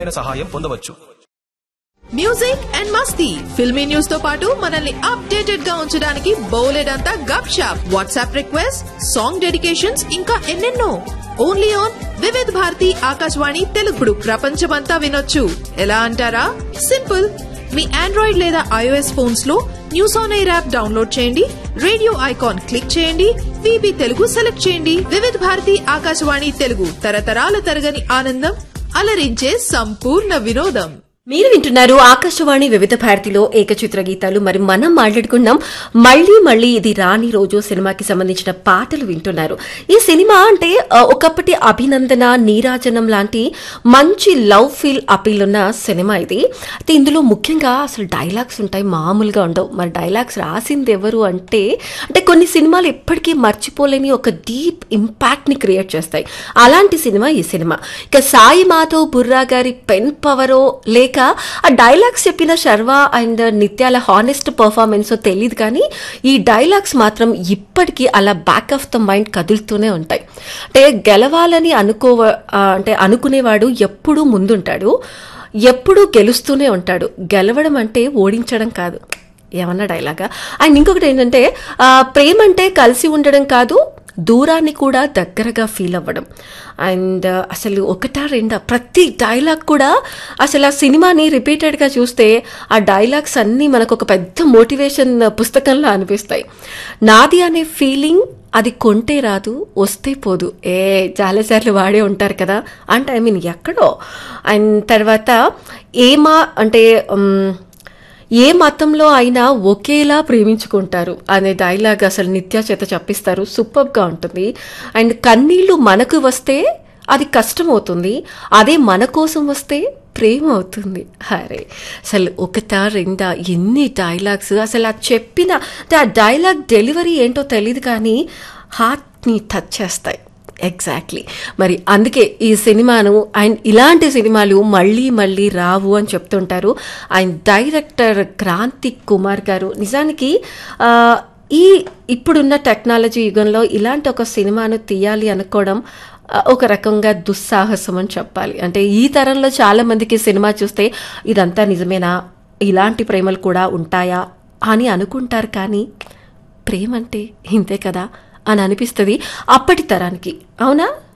సహాయం పొందవచ్చు music and మస్తీ ఫిల్మీ న్యూస్ తో పాటు మనల్ని అప్డేటెడ్ గా ఉంచడానికి బోలెడంతా గప్ షాప్ వాట్సాప్ రిక్వెస్ట్ సాంగ్ డెడికేషన్స్ ఇంకా ఎన్నెన్నో ఓన్లీ ఆన్ వివిధ్ భారతి ఆకాశవాణి తెలుగుడు ప్రపంచమంతా వినొచ్చు ఎలా అంటారా సింపుల్ మీ ఆండ్రాయిడ్ లేదా ఐఓఎస్ ఫోన్స్ లో news on air app download చేయండి రేడియో ఐకాన్ క్లిక్ చేయండి విబి తెలుగు సెలెక్ట్ చేయండి వివిధ భారతి ఆకాశవాణి తెలుగు తరతరాల తరగని ఆనందం అలరించే సంపూర్ణ వినోదం మీరు వింటున్నారు ఆకాశవాణి వివిధ భారతిలో ఏకచిత్ర గీతాలు మరి మనం మాట్లాడుకున్నాం మళ్ళీ మళ్ళీ ఇది రాని రోజు సినిమాకి సంబంధించిన పాటలు వింటున్నారు ఈ సినిమా అంటే ఆ, ఒకప్పటి అభినందన నీరాజనం లాంటి మంచి లవ్ ఫీల్ అపీల్ ఉన్న సినిమా ఇది అయితే ఇందులో ముఖ్యంగా అసలు డైలాగ్స్ ఉంటాయి మామూలుగా ఉండవు మరి డైలాగ్స్ రాసింది ఎవరు అంటే అంటే కొన్ని సినిమాలు ఎప్పటికీ మర్చిపోలేని ఒక డీప్ ఇంపాక్ట్ ని క్రియేట్ చేస్తాయి అలాంటి సినిమా ఈ సినిమా ఇక సాయి మాధవ్ బుర్రా గారి పెన్ పవరో లేక ఆ డైలాగ్స్ చెప్పిన శర్వ అండ్ నిత్యాల హానెస్ట్ పర్ఫార్మెన్స్ తెలియదు కానీ ఈ డైలాగ్స్ మాత్రం ఇప్పటికీ అలా బ్యాక్ ఆఫ్ ద మైండ్ కదులుతూనే ఉంటాయి అంటే గెలవాలని అనుకోవ ఆ, అంటే అనుకునేవాడు ఎప్పుడూ ముందుంటాడు ఎప్పుడూ గెలుస్తూనే ఉంటాడు గెలవడం అంటే ఓడించడం కాదు ఏమన్నా డైలాగా అండ్ ఇంకొకటి ఏంటంటే ఆ, ప్రేమ అంటే కలిసి ఉండడం కాదు దూరాన్ని కూడా దగ్గరగా ఫీల్ అవ్వడం అండ్ అసలు ఒకటా రెండా ప్రతి డైలాగ్ కూడా అసలు ఆ సినిమాని రిపీటెడ్గా చూస్తే ఆ డైలాగ్స్ అన్నీ మనకు ఒక పెద్ద మోటివేషన్ పుస్తకంలో అనిపిస్తాయి నాది అనే ఫీలింగ్ అది కొంటే రాదు వస్తే పోదు ఏ చాలాసార్లు వాడే ఉంటారు కదా అంటే ఐ మీన్ ఎక్కడో అండ్ తర్వాత ఏమా అంటే ఉమ్, ఏ మతంలో అయినా ఒకేలా ప్రేమించుకుంటారు అనే డైలాగ్ అసలు నిత్య చేత చెప్పిస్తారు సూపర్గా ఉంటుంది అండ్ కన్నీళ్లు మనకు వస్తే అది కష్టం అవుతుంది అదే మన కోసం వస్తే ప్రేమ అవుతుంది అరే అసలు ఒకటా రెండా ఎన్ని డైలాగ్స్ అసలు ఆ చెప్పిన అంటే ఆ డైలాగ్ డెలివరీ ఏంటో తెలియదు కానీ హార్ట్ని టచ్ చేస్తాయి ఎగ్జాక్ట్లీ మరి అందుకే ఈ సినిమాను ఆయన ఇలాంటి సినిమాలు మళ్ళీ మళ్ళీ రావు అని చెప్తుంటారు ఆయన డైరెక్టర్ క్రాంతి కుమార్ గారు నిజానికి ఆ, ఈ ఇప్పుడున్న టెక్నాలజీ యుగంలో ఇలాంటి ఒక సినిమాను తీయాలి అనుకోవడం ఆ, ఒక రకంగా దుస్సాహసం అని చెప్పాలి అంటే ఈ తరంలో చాలా మందికి సినిమా చూస్తే ఇదంతా నిజమేనా ఇలాంటి ప్రేమలు కూడా ఉంటాయా అని అనుకుంటారు కానీ ప్రేమ అంటే ఇంతే కదా అని అనిపిస్తుంది అప్పటి తరానికి అవునా